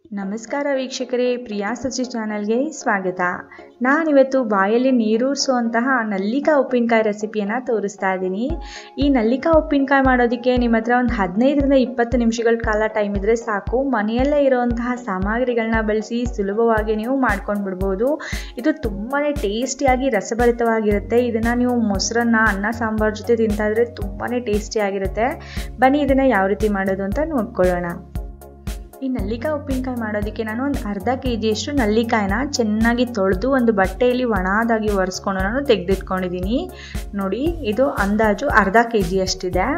ನಮಸ್ಕಾರ ವೀಕ್ಷಕರೇ ಪ್ರಿಯಾ ಸಚಿ ಚಾನಲ್ಗೆ ಸ್ವಾಗತ ನಾನಿವತ್ತು ಬಾಯಲ್ಲಿ ನೀರೂರಿಸುವಂತಹ ನಲ್ಲಿಕಾ ಉಪ್ಪಿನಕಾಯಿ ರೆಸಿಪಿಯನ್ನು ತೋರಿಸ್ತಾ ಇದ್ದೀನಿ ಈ ನಲ್ಲಿಕಾ ಉಪ್ಪಿನಕಾಯಿ ಮಾಡೋದಕ್ಕೆ ನಿಮ್ಮ ಹತ್ರ ಒಂದು ಹದಿನೈದರಿಂದ ಇಪ್ಪತ್ತು ನಿಮಿಷಗಳ ಕಾಲ ಟೈಮ್ ಇದ್ದರೆ ಸಾಕು ಮನೆಯಲ್ಲೇ ಇರುವಂತಹ ಸಾಮಗ್ರಿಗಳನ್ನ ಬಳಸಿ ಸುಲಭವಾಗಿ ನೀವು ಮಾಡ್ಕೊಂಡು ಬಿಡ್ಬೋದು ಇದು ತುಂಬಾ ಟೇಸ್ಟಿಯಾಗಿ ರಸಭರಿತವಾಗಿರುತ್ತೆ ಇದನ್ನು ನೀವು ಮೊಸರನ್ನ ಅನ್ನ ಸಾಂಬಾರು ಜೊತೆ ತಿಂತಾ ಇದ್ರೆ ತುಂಬಾ ಟೇಸ್ಟಿಯಾಗಿರುತ್ತೆ ಬನ್ನಿ ಇದನ್ನು ಯಾವ ರೀತಿ ಮಾಡೋದು ಅಂತ ನೋಡ್ಕೊಳ್ಳೋಣ ಈ ನಲ್ಲಿಕಾಯಿ ಉಪ್ಪಿನಕಾಯಿ ಮಾಡೋದಕ್ಕೆ ನಾನು ಒಂದು ಅರ್ಧ ಕೆ ಜಿಯಷ್ಟು ನಲ್ಲಿಕಾಯಿನ ಚೆನ್ನಾಗಿ ತೊಳೆದು ಒಂದು ಬಟ್ಟೆಯಲ್ಲಿ ಒಣದಾಗಿ ಒರೆಸ್ಕೊಂಡು ನಾನು ತೆಗೆದಿಟ್ಕೊಂಡಿದ್ದೀನಿ ನೋಡಿ ಇದು ಅಂದಾಜು ಅರ್ಧ ಕೆ ಜಿಯಷ್ಟಿದೆ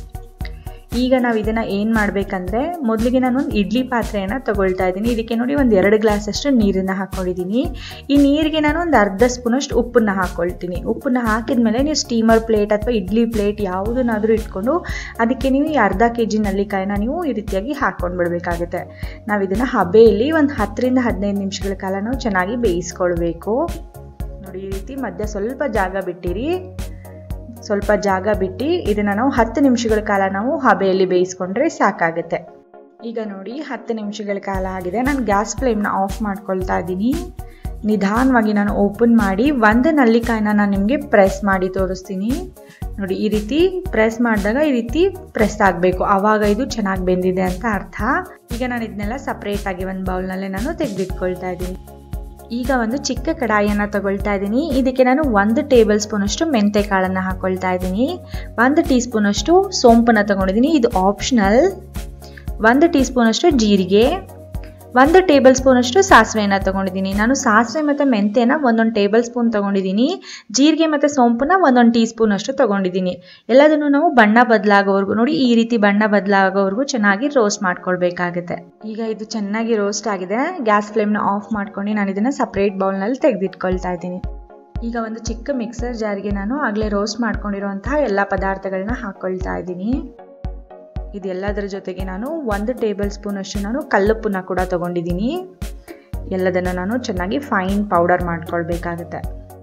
ಈಗ ನಾವು ಇದನ್ನು ಏನು ಮಾಡಬೇಕಂದ್ರೆ ಮೊದಲಿಗೆ ನಾನು ಒಂದು ಇಡ್ಲಿ ಪಾತ್ರೆಯನ್ನು ತಗೊಳ್ತಾ ಇದ್ದೀನಿ ಇದಕ್ಕೆ ನೋಡಿ ಒಂದು ಎರಡು ಗ್ಲಾಸಷ್ಟು ನೀರನ್ನು ಹಾಕ್ಕೊಂಡಿದ್ದೀನಿ ಈ ನೀರಿಗೆ ನಾನು ಒಂದು ಅರ್ಧ ಸ್ಪೂನಷ್ಟು ಉಪ್ಪನ್ನು ಹಾಕ್ಕೊಳ್ತೀನಿ ಉಪ್ಪನ್ನು ಹಾಕಿದ ಮೇಲೆ ನೀವು ಸ್ಟೀಮರ್ ಪ್ಲೇಟ್ ಅಥವಾ ಇಡ್ಲಿ ಪ್ಲೇಟ್ ಯಾವುದನ್ನಾದರೂ ಇಟ್ಕೊಂಡು ಅದಕ್ಕೆ ನೀವು ಈ ಅರ್ಧ ಕೆ ಜಿ ನಲ್ಲಿಕಾಯಿನ ನೀವು ಈ ರೀತಿಯಾಗಿ ಹಾಕ್ಕೊಂಡು ಬಿಡಬೇಕಾಗುತ್ತೆ ನಾವು ಇದನ್ನು ಹಬೆಯಲ್ಲಿ ಒಂದು ಹತ್ತರಿಂದ ಹದಿನೈದು ನಿಮಿಷಗಳ ಕಾಲ ನಾವು ಚೆನ್ನಾಗಿ ಬೇಯಿಸ್ಕೊಳ್ಬೇಕು ನೋಡಿ ಈ ರೀತಿ ಮಧ್ಯ ಸ್ವಲ್ಪ ಜಾಗ ಬಿಟ್ಟಿರಿ ಸ್ವಲ್ಪ ಜಾಗ ಬಿಟ್ಟು ಇದನ್ನು ನಾವು ಹತ್ತು ನಿಮಿಷಗಳ ಕಾಲ ನಾವು ಹಬೆಯಲ್ಲಿ ಬೇಯಿಸ್ಕೊಂಡ್ರೆ ಸಾಕಾಗುತ್ತೆ ಈಗ ನೋಡಿ ಹತ್ತು ನಿಮಿಷಗಳ ಕಾಲ ಆಗಿದೆ ನಾನು ಗ್ಯಾಸ್ ಫ್ಲೇಮ್ನ ಆಫ್ ಮಾಡ್ಕೊಳ್ತಾ ಇದ್ದೀನಿ ನಿಧಾನವಾಗಿ ನಾನು ಓಪನ್ ಮಾಡಿ ಒಂದು ನಲ್ಲಿಕಾಯಿನ ನಾನು ನಿಮಗೆ ಪ್ರೆಸ್ ಮಾಡಿ ತೋರಿಸ್ತೀನಿ ನೋಡಿ ಈ ರೀತಿ ಪ್ರೆಸ್ ಮಾಡಿದಾಗ ಈ ರೀತಿ ಪ್ರೆಸ್ ಆಗಬೇಕು ಆವಾಗ ಇದು ಚೆನ್ನಾಗಿ ಬೆಂದಿದೆ ಅಂತ ಅರ್ಥ ಈಗ ನಾನು ಇದನ್ನೆಲ್ಲ ಸಪ್ರೇಟಾಗಿ ಒಂದು ಬೌಲ್ನಲ್ಲೇ ನಾನು ತೆಗೆದಿಟ್ಕೊಳ್ತಾ ಇದ್ದೀನಿ ಈಗ ಒಂದು ಚಿಕ್ಕ ಕಡಾಯಿಯನ್ನು ತಗೊಳ್ತಾ ಇದ್ದೀನಿ ಇದಕ್ಕೆ ನಾನು ಒಂದು ಟೇಬಲ್ ಸ್ಪೂನಷ್ಟು ಮೆಂತೆ ಕಾಳನ್ನು ಹಾಕ್ಕೊಳ್ತಾ ಇದ್ದೀನಿ ಒಂದು ಟೀ ಸ್ಪೂನಷ್ಟು ಸೋಂಪನ್ನು ತಗೊಂಡಿದ್ದೀನಿ ಇದು ಆಪ್ಷನಲ್ ಒಂದು ಟೀ ಸ್ಪೂನಷ್ಟು ಜೀರಿಗೆ ಒಂದು ಟೇಬಲ್ ಸ್ಪೂನಷ್ಟು ಸಾಸಿವೆಯನ್ನು ತೊಗೊಂಡಿದ್ದೀನಿ ನಾನು ಸಾಸಿವೆ ಮತ್ತು ಮೆಂತೆನ ಒಂದೊಂದು ಟೇಬಲ್ ಸ್ಪೂನ್ ತೊಗೊಂಡಿದ್ದೀನಿ ಜೀರಿಗೆ ಮತ್ತು ಸೋಂಪನ್ನ ಒಂದೊಂದು ಟೀ ಸ್ಪೂನಷ್ಟು ತೊಗೊಂಡಿದ್ದೀನಿ ಎಲ್ಲದನ್ನು ನಾವು ಬಣ್ಣ ಬದಲಾಗೋವರೆಗೂ ನೋಡಿ ಈ ರೀತಿ ಬಣ್ಣ ಬದಲಾಗೋವರೆಗೂ ಚೆನ್ನಾಗಿ ರೋಸ್ಟ್ ಮಾಡ್ಕೊಳ್ಬೇಕಾಗುತ್ತೆ ಈಗ ಇದು ಚೆನ್ನಾಗಿ ರೋಸ್ಟ್ ಆಗಿದೆ ಗ್ಯಾಸ್ ಫ್ಲೇಮ್ನ ಆಫ್ ಮಾಡ್ಕೊಂಡು ನಾನು ಇದನ್ನು ಸಪ್ರೇಟ್ ಬೌಲ್ನಲ್ಲಿ ತೆಗೆದಿಟ್ಕೊಳ್ತಾ ಇದ್ದೀನಿ ಈಗ ಒಂದು ಚಿಕ್ಕ ಮಿಕ್ಸರ್ ಜಾರ್ಗೆ ನಾನು ಆಗಲೇ ರೋಸ್ಟ್ ಮಾಡ್ಕೊಂಡಿರುವಂತಹ ಎಲ್ಲ ಪದಾರ್ಥಗಳನ್ನ ಹಾಕ್ಕೊಳ್ತಾ ಇದ್ದೀನಿ ಇದೆಲ್ಲದರ ಜೊತೆಗೆ ನಾನು ಒಂದು ಟೇಬಲ್ ಸ್ಪೂನಷ್ಟು ನಾನು ಕಲ್ಲುಪ್ಪನ್ನ ಕೂಡ ತೊಗೊಂಡಿದ್ದೀನಿ ಎಲ್ಲದನ್ನು ನಾನು ಚೆನ್ನಾಗಿ ಫೈನ್ ಪೌಡರ್ ಮಾಡ್ಕೊಳ್ಬೇಕಾಗುತ್ತೆ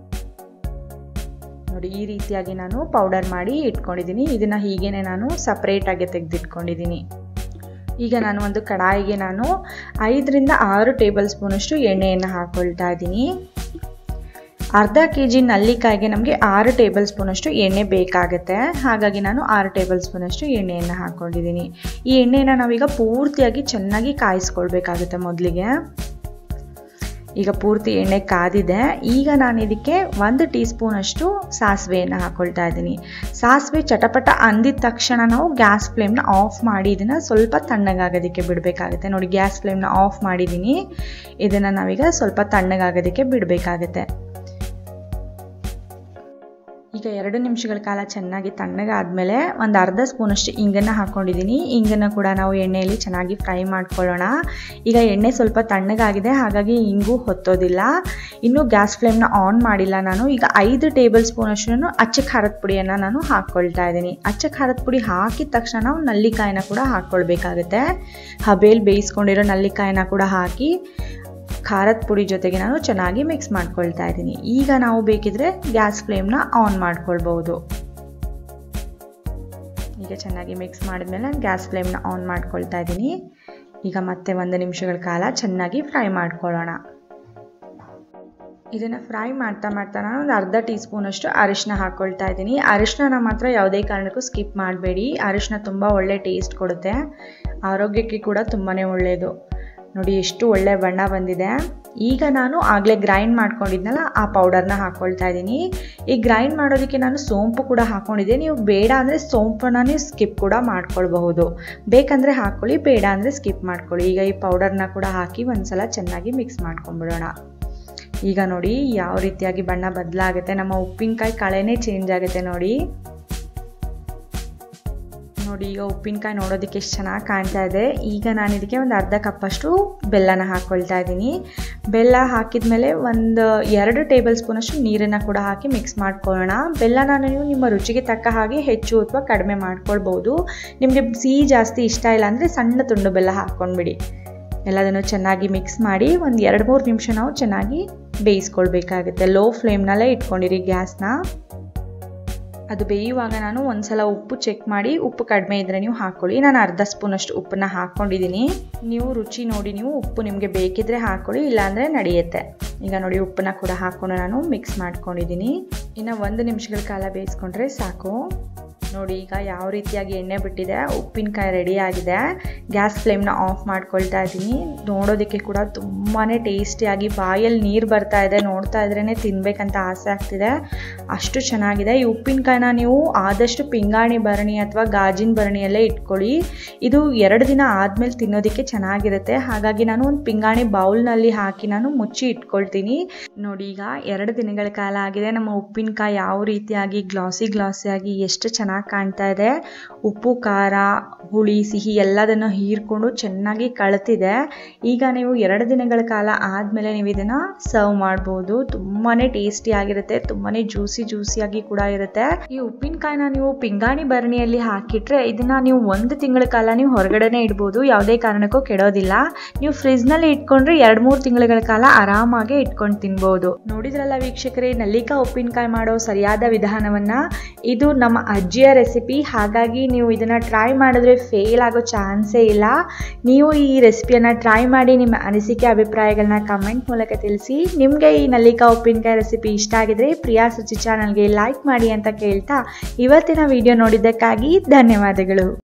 ನೋಡಿ ಈ ರೀತಿಯಾಗಿ ನಾನು ಪೌಡರ್ ಮಾಡಿ ಇಟ್ಕೊಂಡಿದ್ದೀನಿ ಇದನ್ನು ಹೀಗೇನೆ ನಾನು ಸಪ್ರೇಟಾಗಿ ತೆಗೆದಿಟ್ಕೊಂಡಿದ್ದೀನಿ ಈಗ ನಾನು ಒಂದು ಕಡಾಯಿಗೆ ನಾನು ಐದರಿಂದ ಆರು ಟೇಬಲ್ ಸ್ಪೂನಷ್ಟು ಎಣ್ಣೆಯನ್ನು ಹಾಕ್ಕೊಳ್ತಾ ಇದ್ದೀನಿ ಅರ್ಧ ಕೆ ಜಿ ನಲ್ಲಿಕಾಯಿಗೆ ನಮಗೆ ಆರು ಟೇಬಲ್ ಸ್ಪೂನಷ್ಟು ಎಣ್ಣೆ ಬೇಕಾಗುತ್ತೆ ಹಾಗಾಗಿ ನಾನು ಆರು ಟೇಬಲ್ ಸ್ಪೂನಷ್ಟು ಎಣ್ಣೆಯನ್ನು ಹಾಕ್ಕೊಂಡಿದ್ದೀನಿ ಈ ಎಣ್ಣೆನ ನಾವೀಗ ಪೂರ್ತಿಯಾಗಿ ಚೆನ್ನಾಗಿ ಕಾಯಿಸ್ಕೊಳ್ಬೇಕಾಗುತ್ತೆ ಮೊದಲಿಗೆ ಈಗ ಪೂರ್ತಿ ಎಣ್ಣೆ ಕಾದಿದೆ ಈಗ ನಾನು ಇದಕ್ಕೆ ಒಂದು ಟೀ ಸ್ಪೂನಷ್ಟು ಸಾಸಿವೆಯನ್ನು ಹಾಕ್ಕೊಳ್ತಾ ಇದ್ದೀನಿ ಸಾಸಿವೆ ಚಟಪಟ ಅಂದಿದ ತಕ್ಷಣ ನಾವು ಗ್ಯಾಸ್ ಫ್ಲೇಮ್ನ ಆಫ್ ಮಾಡಿ ಇದನ್ನು ಸ್ವಲ್ಪ ತಣ್ಣಗಾಗೋದಕ್ಕೆ ಬಿಡಬೇಕಾಗುತ್ತೆ ನೋಡಿ ಗ್ಯಾಸ್ ಫ್ಲೇಮ್ನ ಆಫ್ ಮಾಡಿದ್ದೀನಿ ಇದನ್ನು ನಾವೀಗ ಸ್ವಲ್ಪ ತಣ್ಣಗಾಗೋದಕ್ಕೆ ಬಿಡಬೇಕಾಗುತ್ತೆ ಈಗ ಎರಡು ನಿಮಿಷಗಳ ಕಾಲ ಚೆನ್ನಾಗಿ ತಣ್ಣಗಾದ್ಮೇಲೆ ಒಂದು ಅರ್ಧ ಸ್ಪೂನಷ್ಟು ಇಂಗನ್ನು ಹಾಕ್ಕೊಂಡಿದ್ದೀನಿ ಇಂಗನ್ನು ಕೂಡ ನಾವು ಎಣ್ಣೆಯಲ್ಲಿ ಚೆನ್ನಾಗಿ ಫ್ರೈ ಮಾಡ್ಕೊಳ್ಳೋಣ ಈಗ ಎಣ್ಣೆ ಸ್ವಲ್ಪ ತಣ್ಣಗಾಗಿದೆ ಹಾಗಾಗಿ ಇಂಗು ಹೊತ್ತೋದಿಲ್ಲ ಇನ್ನೂ ಗ್ಯಾಸ್ ಫ್ಲೇಮ್ನ ಆನ್ ಮಾಡಿಲ್ಲ ನಾನು ಈಗ ಐದು ಟೇಬಲ್ ಸ್ಪೂನಷ್ಟು ಅಚ್ಚ ಖಾರದ ಪುಡಿಯನ್ನು ನಾನು ಹಾಕ್ಕೊಳ್ತಾ ಇದ್ದೀನಿ ಅಚ್ಚ ಖಾರದ ಪುಡಿ ಹಾಕಿದ ತಕ್ಷಣ ನಾವು ನಲ್ಲಿಕಾಯಿನ ಕೂಡ ಹಾಕ್ಕೊಳ್ಬೇಕಾಗುತ್ತೆ ಹಬೇಲಿ ಬೇಯಿಸ್ಕೊಂಡಿರೋ ನಲ್ಲಿಕಾಯಿನ ಕೂಡ ಹಾಕಿ ಖಾರದ ಪುಡಿ ಜೊತೆಗೆ ನಾನು ಚೆನ್ನಾಗಿ ಮಿಕ್ಸ್ ಮಾಡ್ಕೊಳ್ತಾ ಇದ್ದೀನಿ ಈಗ ನಾವು ಬೇಕಿದ್ರೆ ಗ್ಯಾಸ್ ಫ್ಲೇಮ್ನ ಆನ್ ಮಾಡ್ಕೊಳ್ಬೋದು ಈಗ ಚೆನ್ನಾಗಿ ಮಿಕ್ಸ್ ಮಾಡಿದ್ಮೇಲೆ ನಾನು ಗ್ಯಾಸ್ ಫ್ಲೇಮ್ನ ಆನ್ ಮಾಡ್ಕೊಳ್ತಾ ಇದ್ದೀನಿ ಈಗ ಮತ್ತೆ ಒಂದು ನಿಮಿಷಗಳ ಕಾಲ ಚೆನ್ನಾಗಿ ಫ್ರೈ ಮಾಡ್ಕೊಳ್ಳೋಣ ಇದನ್ನು ಫ್ರೈ ಮಾಡ್ತಾ ಮಾಡ್ತಾ ನಾನು ಒಂದು ಅರ್ಧ ಟೀ ಸ್ಪೂನಷ್ಟು ಅರಿಶಿನ ಹಾಕ್ಕೊಳ್ತಾ ಇದ್ದೀನಿ ಅರಿಶಿನ ಮಾತ್ರ ಯಾವುದೇ ಕಾರಣಕ್ಕೂ ಸ್ಕಿಪ್ ಮಾಡಬೇಡಿ ಅರಿಶಿನ ತುಂಬ ಒಳ್ಳೆ ಟೇಸ್ಟ್ ಕೊಡುತ್ತೆ ಆರೋಗ್ಯಕ್ಕೆ ಕೂಡ ತುಂಬಾ ಒಳ್ಳೆಯದು ನೋಡಿ ಎಷ್ಟು ಒಳ್ಳೆ ಬಣ್ಣ ಬಂದಿದೆ ಈಗ ನಾನು ಆಗಲೇ ಗ್ರೈಂಡ್ ಮಾಡ್ಕೊಂಡಿದ್ನಲ್ಲ ಆ ಪೌಡರ್ನ ಹಾಕ್ಕೊಳ್ತಾ ಇದ್ದೀನಿ ಈ ಗ್ರೈಂಡ್ ಮಾಡೋದಕ್ಕೆ ನಾನು ಸೋಂಪು ಕೂಡ ಹಾಕ್ಕೊಂಡಿದ್ದೆ ನೀವು ಬೇಡ ಅಂದರೆ ಸೋಂಪನ್ನ ನೀವು ಸ್ಕಿಪ್ ಕೂಡ ಮಾಡ್ಕೊಳ್ಬಹುದು ಬೇಕಂದರೆ ಹಾಕ್ಕೊಳ್ಳಿ ಬೇಡ ಅಂದರೆ ಸ್ಕಿಪ್ ಮಾಡ್ಕೊಳ್ಳಿ ಈಗ ಈ ಪೌಡರ್ನ ಕೂಡ ಹಾಕಿ ಒಂದ್ಸಲ ಚೆನ್ನಾಗಿ ಮಿಕ್ಸ್ ಮಾಡ್ಕೊಂಡ್ಬಿಡೋಣ ಈಗ ನೋಡಿ ಯಾವ ರೀತಿಯಾಗಿ ಬಣ್ಣ ಬದಲಾಗುತ್ತೆ ನಮ್ಮ ಉಪ್ಪಿನಕಾಯಿ ಕಳೆನೇ ಚೇಂಜ್ ಆಗುತ್ತೆ ನೋಡಿ ನೋಡಿ ಈಗ ಉಪ್ಪಿನಕಾಯಿ ನೋಡೋದಕ್ಕೆ ಎಷ್ಟು ಚೆನ್ನಾಗಿ ಕಾಣ್ತಾ ಇದೆ ಈಗ ನಾನು ಇದಕ್ಕೆ ಒಂದು ಅರ್ಧ ಕಪ್ಪಷ್ಟು ಬೆಲ್ಲನ ಹಾಕ್ಕೊಳ್ತಾ ಇದ್ದೀನಿ ಬೆಲ್ಲ ಹಾಕಿದ ಮೇಲೆ ಒಂದು ಎರಡು ಟೇಬಲ್ ಸ್ಪೂನಷ್ಟು ನೀರನ್ನು ಕೂಡ ಹಾಕಿ ಮಿಕ್ಸ್ ಮಾಡ್ಕೊಳ್ಳೋಣ ಬೆಲ್ಲನ ನೀವು ನಿಮ್ಮ ರುಚಿಗೆ ತಕ್ಕ ಹಾಗೆ ಹೆಚ್ಚು ಅಥವಾ ಕಡಿಮೆ ಮಾಡ್ಕೊಳ್ಬೋದು ನಿಮಗೆ ಸಿಹಿ ಜಾಸ್ತಿ ಇಷ್ಟ ಇಲ್ಲ ಅಂದರೆ ಸಣ್ಣ ತುಂಡು ಬೆಲ್ಲ ಹಾಕ್ಕೊಂಡ್ಬಿಡಿ ಎಲ್ಲದನ್ನು ಚೆನ್ನಾಗಿ ಮಿಕ್ಸ್ ಮಾಡಿ ಒಂದು ಎರಡು ಮೂರು ನಿಮಿಷ ನಾವು ಚೆನ್ನಾಗಿ ಬೇಯಿಸ್ಕೊಳ್ಬೇಕಾಗುತ್ತೆ ಲೋ ಫ್ಲೇಮ್ನಲ್ಲೇ ಇಟ್ಕೊಂಡಿರಿ ಗ್ಯಾಸ್ನ ಅದು ಬೇಯುವಾಗ ನಾನು ಒಂದ್ಸಲ ಉಪ್ಪು ಚೆಕ್ ಮಾಡಿ ಉಪ್ಪು ಕಡಿಮೆ ಇದ್ದರೆ ನೀವು ಹಾಕ್ಕೊಳ್ಳಿ ನಾನು ಅರ್ಧ ಸ್ಪೂನಷ್ಟು ಉಪ್ಪನ್ನ ಹಾಕ್ಕೊಂಡಿದ್ದೀನಿ ನೀವು ರುಚಿ ನೋಡಿ ನೀವು ಉಪ್ಪು ನಿಮಗೆ ಬೇಕಿದ್ರೆ ಹಾಕ್ಕೊಳ್ಳಿ ಇಲ್ಲಾಂದರೆ ನಡೆಯುತ್ತೆ ಈಗ ನೋಡಿ ಉಪ್ಪನ್ನ ಕೂಡ ಹಾಕ್ಕೊಂಡು ನಾನು ಮಿಕ್ಸ್ ಮಾಡ್ಕೊಂಡಿದ್ದೀನಿ ಇನ್ನು ಒಂದು ನಿಮಿಷಗಳ ಕಾಲ ಬೇಯಿಸ್ಕೊಂಡ್ರೆ ಸಾಕು ನೋಡಿ ಈಗ ಯಾವ ರೀತಿಯಾಗಿ ಎಣ್ಣೆ ಬಿಟ್ಟಿದೆ ಉಪ್ಪಿನಕಾಯಿ ರೆಡಿ ಆಗಿದೆ ಗ್ಯಾಸ್ ಫ್ಲೇಮ್ನ ಆಫ್ ಮಾಡ್ಕೊಳ್ತಾ ಇದ್ದೀನಿ ನೋಡೋದಕ್ಕೆ ಕೂಡ ತುಂಬಾ ಟೇಸ್ಟಿಯಾಗಿ ಬಾಯಲ್ಲಿ ನೀರು ಬರ್ತಾ ಇದೆ ನೋಡ್ತಾ ಇದ್ರೇ ತಿನ್ಬೇಕಂತ ಆಸೆ ಆಗ್ತಿದೆ ಅಷ್ಟು ಚೆನ್ನಾಗಿದೆ ಈ ಉಪ್ಪಿನಕಾಯಿನ ನೀವು ಆದಷ್ಟು ಪಿಂಗಾಣಿ ಭರಣಿ ಅಥವಾ ಗಾಜಿನ ಭರಣಿಯಲ್ಲೇ ಇಟ್ಕೊಳ್ಳಿ ಇದು ಎರಡು ದಿನ ಆದಮೇಲೆ ತಿನ್ನೋದಕ್ಕೆ ಚೆನ್ನಾಗಿರುತ್ತೆ ಹಾಗಾಗಿ ನಾನು ಒಂದು ಪಿಂಗಾಣಿ ಬೌಲ್ನಲ್ಲಿ ಹಾಕಿ ನಾನು ಮುಚ್ಚಿ ಇಟ್ಕೊಳ್ತೀನಿ ನೋಡಿ ಈಗ ಎರಡು ದಿನಗಳ ಕಾಲ ಆಗಿದೆ ನಮ್ಮ ಉಪ್ಪಿನಕಾಯಿ ಯಾವ ರೀತಿಯಾಗಿ ಗ್ಲಾಸಿ ಗ್ಲಾಸಿಯಾಗಿ ಎಷ್ಟು ಚೆನ್ನಾಗಿ ಕಾಣ್ತಾ ಇದೆ ಉಪ್ಪು ಖಾರ ಹುಳಿ ಸಿಹಿ ಎಲ್ಲದನ್ನು ಹೀರ್ಕೊಂಡು ಚೆನ್ನಾಗಿ ಕಳ್ತಿದೆ ಈಗ ನೀವು ಎರಡು ದಿನಗಳ ಕಾಲ ಆದಮೇಲೆ ನೀವು ಇದನ್ನು ಸರ್ವ್ ಮಾಡ್ಬೋದು ತುಂಬಾ ಟೇಸ್ಟಿ ಆಗಿರುತ್ತೆ ತುಂಬಾ ಜ್ಯೂಸಿ ಜ್ಯೂಸಿಯಾಗಿ ಕೂಡ ಇರುತ್ತೆ ಈ ಉಪ್ಪಿನಕಾಯಿನ ನೀವು ಪಿಂಗಾಣಿ ಭರಣಿಯಲ್ಲಿ ಹಾಕಿಟ್ರೆ ಇದನ್ನ ನೀವು ಒಂದು ತಿಂಗಳ ಕಾಲ ನೀವು ಹೊರಗಡೆನೆ ಇಡ್ಬೋದು ಯಾವುದೇ ಕಾರಣಕ್ಕೂ ಕೆಡೋದಿಲ್ಲ ನೀವು ಫ್ರಿಜ್ನಲ್ಲಿ ಇಟ್ಕೊಂಡ್ರೆ ಎರಡು ಮೂರು ತಿಂಗಳ ಕಾಲ ಆರಾಮಾಗಿ ಇಟ್ಕೊಂಡು ತಿನ್ಬೋದು ನೋಡಿದ್ರಲ್ಲ ವೀಕ್ಷಕರೇ ನಲ್ಲಿಕಾ ಉಪ್ಪಿನಕಾಯಿ ಮಾಡೋ ಸರಿಯಾದ ವಿಧಾನವನ್ನ ಇದು ನಮ್ಮ ಅಜ್ಜಿಯ ರೆಸಿಪಿ ಹಾಗಾಗಿ ನೀವು ಇದನ್ನ ಟ್ರೈ ಮಾಡಿದ್ರೆ ಫೇಲ್ ಆಗೋ ಚಾನ್ಸೇ ಇಲ್ಲ ನೀವು ಈ ರೆಸಿಪಿಯನ್ನು ಟ್ರೈ ಮಾಡಿ ನಿಮ್ಮ ಅನಿಸಿಕೆ ಅಭಿಪ್ರಾಯಗಳನ್ನ ಕಮೆಂಟ್ ಮೂಲಕ ತಿಳಿಸಿ ನಿಮಗೆ ಈ ನಲ್ಲಿಕಾ ಉಪ್ಪಿನಕಾಯಿ ರೆಸಿಪಿ ಇಷ್ಟ ಆಗಿದ್ರೆ ಪ್ರಿಯಾ ಸುಚಿ ಚಾನಲ್ಗೆ ಲೈಕ್ ಮಾಡಿ ಅಂತ ಕೇಳ್ತಾ ಇವತ್ತಿನ ವಿಡಿಯೋ ನೋಡಿದ್ದಕ್ಕಾಗಿ ಧನ್ಯವಾದಗಳು